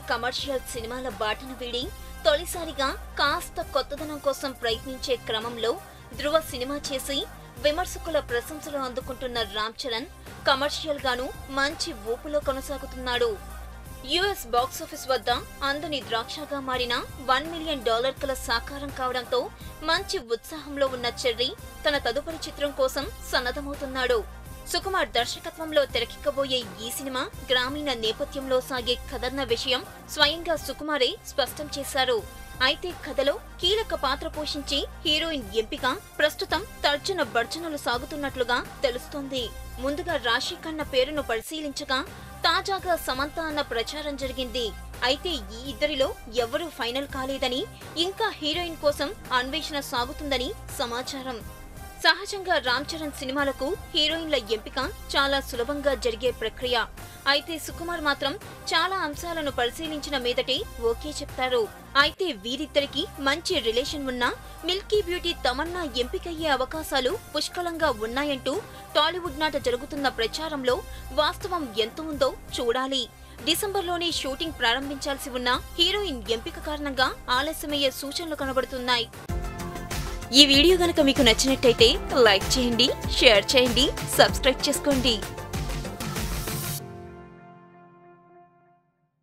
commercial సినిమాల బాటను వీడి తొలిసారిగా కాస్త కొత్తదనం కోసం ప్రయత్నించే క్రమంలో ధృవ సినిమా చేసి విమర్శకుల ప్రశంసలు అందుకుంటున్న రామ్ చరణ్ కమర్షియల్ గాను మంచి ఊపులో కొనసాగుతున్నాడు యుఎస్ బాక్సాఫీస్ వద్ద అందని ద్రాక్షగా మారిన వన్ మిలియన్ డాలర్ కల సాకారం కావడంతో మంచి ఉత్సాహంలో ఉన్న చెర్రీ తన తదుపరి చిత్రం కోసం సన్నద్ధమవుతున్నాడు సుకుమార్ దర్శకత్వంలో తెరకెక్కబోయే ఈ సినిమా గ్రామీణ నేపథ్యంలో సాగే కథన్న విషయం స్వయంగా సుకుమారే స్పష్టం చేశారు అయితే కథలో కీలక పాత్ర పోషించే హీరోయిన్ ఎంపిక ప్రస్తుతం తర్జన భర్జనలు సాగుతున్నట్లుగా తెలుస్తోంది ముందుగా రాశి ఖన్నా పేరును పరిశీలించగా తాజాగా సమంత అన్న ప్రచారం జరిగింది అయితే ఈ ఇద్దరిలో ఎవరూ ఫైనల్ కాలేదని ఇంకా హీరోయిన్ కోసం అన్వేషణ సాగుతుందని సమాచారం సహజంగా రామ్ చరణ్ సినిమాలకు హీరోయిన్ల ఎంపిక చాలా సులభంగా జరిగే ప్రక్రియ అయితే సుకుమార్ మాత్రం చాలా అంశాలను పరిశీలించిన మీదటే ఓకే చెప్తారు అయితే వీరిద్దరికి మంచి రిలేషన్ ఉన్నా మిల్కీ బ్యూటీ తమన్నా ఎంపికయ్యే అవకాశాలు పుష్కలంగా ఉన్నాయంటూ టాలీవుడ్ నాట జరుగుతున్న ప్రచారంలో వాస్తవం ఎంత ఉందో చూడాలి డిసెంబర్లోనే షూటింగ్ ప్రారంభించాల్సి ఉన్న హీరోయిన్ ఎంపిక కారణంగా ఆలస్యమయ్యే సూచనలు కనబడుతున్నాయి ఈ వీడియో గనక మీకు నచ్చినట్టయితే లైక్ చేయండి షేర్ చేయండి సబ్స్క్రైబ్ చేసుకోండి